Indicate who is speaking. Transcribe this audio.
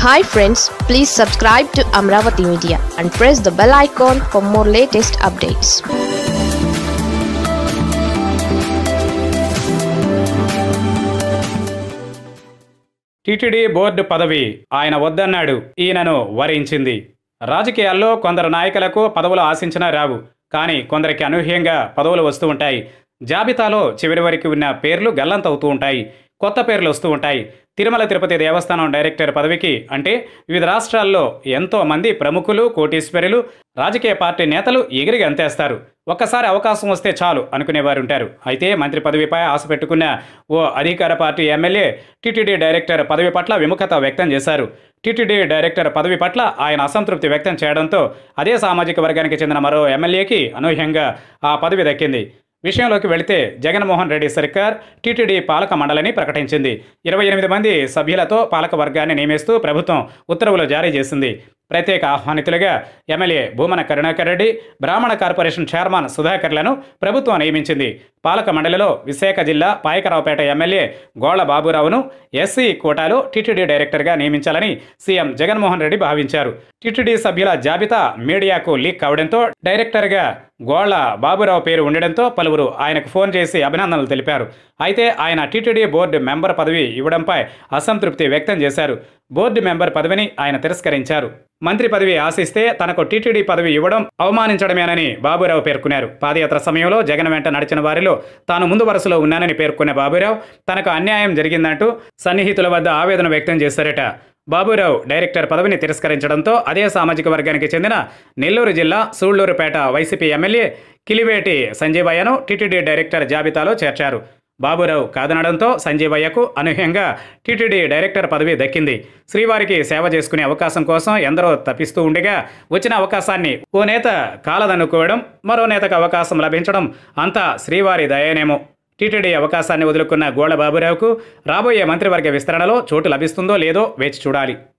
Speaker 1: hi friends please subscribe to Amaravati media and press the bell icon for more latest updates
Speaker 2: TTD board పదవి ఆయన వద్దన్నాడు ఈయనను వరించింది రాజకీయాల్లో కొందరు నాయకులకు పదవులు ఆశించినా రావు కానీ కొందరికి అనూహ్యంగా పదవులు వస్తూ ఉంటాయి జాబితాలో చివరి వరకు ఉన్న పేర్లు గల్లంతవుతూ ఉంటాయి కొత్త పేర్లు వస్తూ ఉంటాయి తిరుమల తిరుపతి దేవస్థానం డైరెక్టర్ పదవికి అంటే వివిధ రాష్ట్రాల్లో ఎంతో మంది ప్రముఖులు కోటీశ్వరులు రాజకీయ పార్టీ నేతలు ఎగిరి గంతేస్తారు ఒక్కసారి అవకాశం వస్తే చాలు అనుకునేవారు ఉంటారు అయితే మంత్రి పదవిపై ఆశ పెట్టుకున్న ఓ అధికార పార్టీ ఎమ్మెల్యే టీటీడీ డైరెక్టర్ పదవి పట్ల విముఖత వ్యక్తం చేశారు టీటీడీ డైరెక్టర్ పదవి పట్ల ఆయన అసంతృప్తి వ్యక్తం చేయడంతో అదే సామాజిక వర్గానికి చెందిన మరో ఎమ్మెల్యేకి అనూహ్యంగా ఆ పదవి దక్కింది విషయంలోకి వెళితే జగన్మోహన్ రెడ్డి సర్కార్ టీటీడీ పాలక మండలిని ప్రకటించింది ఇరవై ఎనిమిది మంది సభ్యులతో పాలక వర్గాన్ని నియమిస్తూ ప్రభుత్వం ఉత్తర్వులు జారీ చేసింది ప్రత్యేక ఆహ్వానితులుగా ఎమ్మెల్యే భూమన కరుణాకర్ రెడ్డి బ్రాహ్మణ కార్పొరేషన్ చైర్మన్ సుధాకర్లను ప్రభుత్వం నియమించింది పాలక మండలిలో విశాఖ జిల్లా పాయకరావుపేట ఎమ్మెల్యే గోళ్ల బాబురావును ఎస్సీ కోటాలో టీటీడీ డైరెక్టర్గా నియమించాలని సీఎం జగన్మోహన్ రెడ్డి భావించారు టీటీడీ సభ్యుల జాబితా మీడియాకు లీక్ కావడంతో డైరెక్టర్గా గోళ్ల బాబురావు పేరు ఉండడంతో పలువురు ఆయనకు ఫోన్ చేసి అభినందనలు తెలిపారు అయితే ఆయన టీటీడీ బోర్డు మెంబర్ పదవి ఇవ్వడంపై అసంతృప్తి వ్యక్తం చేశారు బోర్డు మెంబర్ పదవిని ఆయన తిరస్కరించారు మంత్రి పదవి ఆశిస్తే తనకు టీటీడీ పదవి ఇవ్వడం అవమానించడమేనని బాబురావు పేర్కొన్నారు పాదయాత్ర సమయంలో జగన్ వెంట నడిచిన వారిలో తాను ముందు వరుసలో ఉన్నానని పేర్కొన్న బాబురావు తనకు అన్యాయం జరిగిందంటూ సన్నిహితుల వద్ద ఆవేదన వ్యక్తం చేశారట బాబురావు డైరెక్టర్ పదవిని తిరస్కరించడంతో అదే సామాజిక వర్గానికి చెందిన నెల్లూరు జిల్లా సూళ్లూరుపేట వైసీపీ ఎమ్మెల్యే కిలివేటి సంజీవయ్యను టీటీడీ డైరెక్టర్ జాబితాలో చేర్చారు బాబురావు కాదనడంతో సంజీవయ్యకు అనూహ్యంగా టీటీడీ డైరెక్టర్ పదవి దక్కింది శ్రీవారికి సేవ చేసుకునే అవకాశం కోసం ఎందరో తప్పిస్తూ ఉండగా వచ్చిన అవకాశాన్ని ఓ నేత కాలదన్నుకోవడం మరో నేతకు అవకాశం లభించడం అంతా శ్రీవారి దయనేమో టీటీడీ అవకాశాన్ని వదులుకున్న గోళ్ల బాబురావుకు రాబోయే మంత్రివర్గ విస్తరణలో చోటు లభిస్తుందో లేదో వేచి చూడాలి